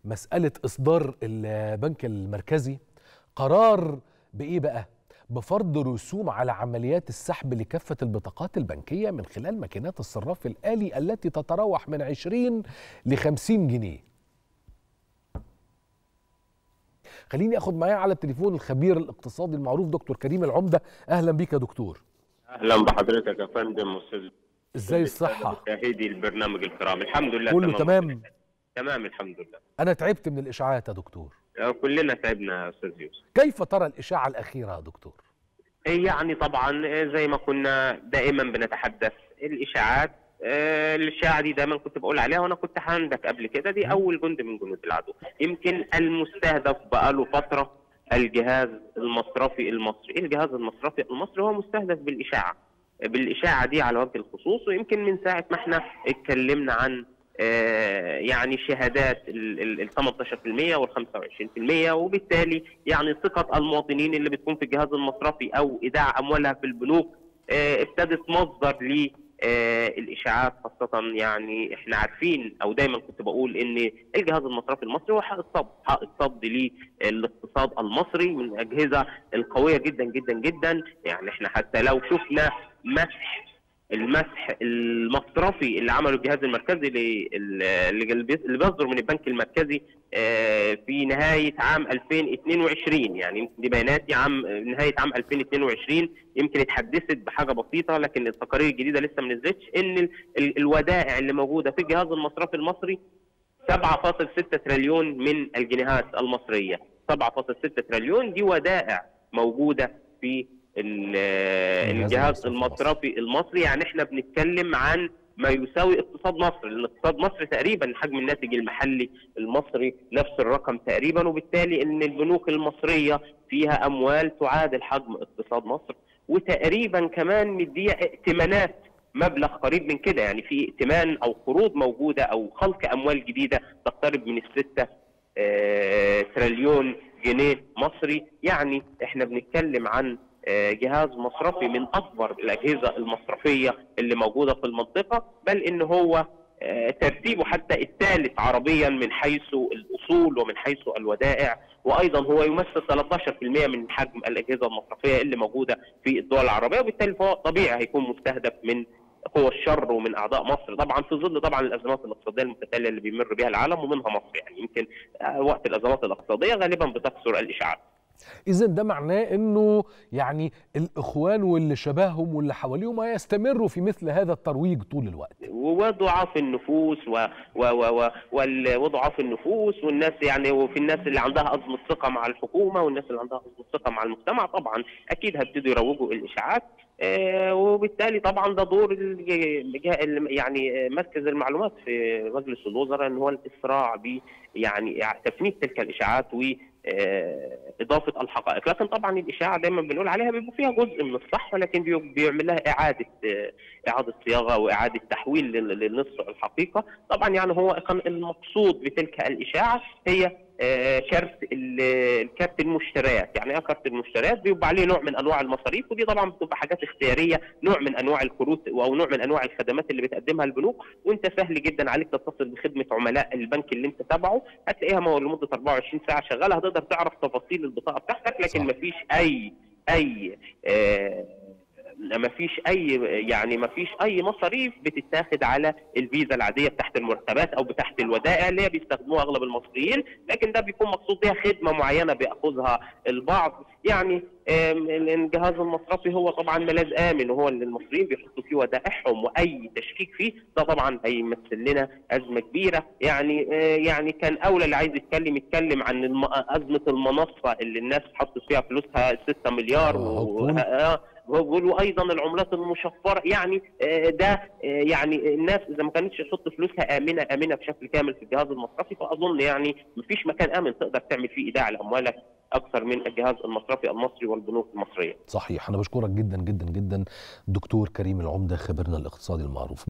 مساله اصدار البنك المركزي قرار بايه بقى بفرض رسوم على عمليات السحب لكافة البطاقات البنكية من خلال ماكينات الصراف الآلي التي تتراوح من 20 ل 50 جنيه خليني أخد معايا على التليفون الخبير الاقتصادي المعروف دكتور كريم العمدة أهلا بيك يا دكتور اهلا بحضرتك يا فندم استاذ ازاي الصحة مشاهدي البرنامج الكرام الحمد لله كله تمام تمام الحمد لله أنا تعبت من الإشاعات يا دكتور كلنا تعبنا يا استاذ يوسف كيف ترى الإشاعة الأخيرة يا دكتور يعني طبعا زي ما كنا دائما بنتحدث الاشاعات آه، الاشاعه دي دايما كنت بقول عليها وانا كنت عندك قبل كده دي اول جند من جنود العدو يمكن المستهدف بقاله فتره الجهاز المصرفي المصري الجهاز المصرفي المصري هو مستهدف بالاشاعه بالاشاعه دي على وجه الخصوص ويمكن من ساعه ما احنا اتكلمنا عن آه، يعني شهادات ال 18% وال 25% وبالتالي يعني ثقه المواطنين اللي بتكون في الجهاز المصرفي او ايداع اموالها في البنوك آه، ابتدت مصدر ل الاشاعات خاصه يعني احنا عارفين او دايما كنت بقول ان الجهاز المصرفي المصري هو حائط صد حائط صد للاقتصاد المصري من الاجهزه القويه جدا جدا جدا يعني احنا حتى لو شفنا مسح المسح المصرفي اللي عمله الجهاز المركزي اللي بيصدر من البنك المركزي في نهايه عام 2022 يعني يمكن دي بياناتي عام نهايه عام 2022 يمكن اتحدثت بحاجه بسيطه لكن التقارير الجديده لسه ما نزلتش ان الودائع اللي موجوده في الجهاز المصرفي المصري 7.6 تريليون من الجنيهات المصريه 7.6 تريليون دي ودائع موجوده في الجهاز المصرفي المصري يعني احنا بنتكلم عن ما يساوي اقتصاد مصر لان اقتصاد مصر تقريبا حجم الناتج المحلي المصري نفس الرقم تقريبا وبالتالي ان البنوك المصريه فيها اموال تعادل حجم اقتصاد مصر وتقريبا كمان مديه ائتمانات مبلغ قريب من كده يعني في ائتمان او قروض موجوده او خلق اموال جديده تقترب من الستة آه تريليون جنيه مصري يعني احنا بنتكلم عن جهاز مصرفي من اكبر الاجهزه المصرفيه اللي موجوده في المنطقه بل ان هو ترتيبه حتى الثالث عربيا من حيث الاصول ومن حيث الودائع وايضا هو يمثل 13% من حجم الاجهزه المصرفيه اللي موجوده في الدول العربيه وبالتالي فهو طبيعي هيكون مستهدف من قوى الشر ومن اعضاء مصر طبعا في ظل طبعا الازمات الاقتصاديه المتتاليه اللي بيمر بها العالم ومنها مصر يعني يمكن وقت الازمات الاقتصاديه غالبا بتكثر الاشاعات اذا ده معناه انه يعني الاخوان واللي شبههم واللي حواليهم هيستمروا في مثل هذا الترويج طول الوقت وضعاف النفوس و و و و وضعاف النفوس والناس يعني وفي الناس اللي عندها ازمه ثقه مع الحكومه والناس اللي عندها ازمه ثقه مع المجتمع طبعا اكيد هيبتدوا يروجوا الاشاعات آه وبالتالي طبعا ده دور يعني مركز المعلومات في مجلس الوزراء ان هو الاسراع ب يعني تفنيد تلك الاشاعات و اضافه الحقائق لكن طبعا الاشاعه دايما بنقول عليها بيبقى فيها جزء من الصح ولكن بيعمل لها اعاده اعاده صياغه واعاده تحويل للنصف الحقيقه طبعا يعني هو كان المقصود بتلك الاشاعه هي كارت الكارت المشتريات يعني ايه كارت المشتريات بيبقى عليه نوع من انواع المصاريف ودي طبعا بتبقى حاجات اختياريه نوع من انواع الكروت او نوع من انواع الخدمات اللي بتقدمها البنوك وانت سهل جدا عليك تتصل بخدمه عملاء البنك اللي انت تابعه هتلاقيها لمده 24 ساعه شغاله هتقدر تعرف تفاصيل البطاقه بتاعتك لكن ما فيش اي اي آه ما فيش اي يعني ما فيش اي مصاريف بتتاخد على الفيزا العاديه بتاعت المرتبات او بتاعت الودائع اللي هي بيستخدموها اغلب المصريين لكن ده بيكون مقصود بها خدمه معينه بياخذها البعض يعني الجهاز المصرفي هو طبعا ملاذ امن وهو اللي المصريين بيحطوا فيه ودائعهم واي تشكيك فيه ده طبعا هيمثل لنا ازمه كبيره يعني يعني كان اولى اللي عايز يتكلم يتكلم عن ازمه المنصه اللي الناس حطت فيها فلوسها 6 مليار و... بيقولوا ايضا العملات المشفره يعني ده يعني الناس اذا ما كانتش تحط فلوسها امنه امنه بشكل كامل في الجهاز المصرفي فاظن يعني ما فيش مكان امن تقدر تعمل فيه ايداع لاموالك اكثر من الجهاز المصرفي المصري والبنوك المصريه. صحيح انا بشكرك جدا جدا جدا دكتور كريم العمده خبيرنا الاقتصادي المعروف.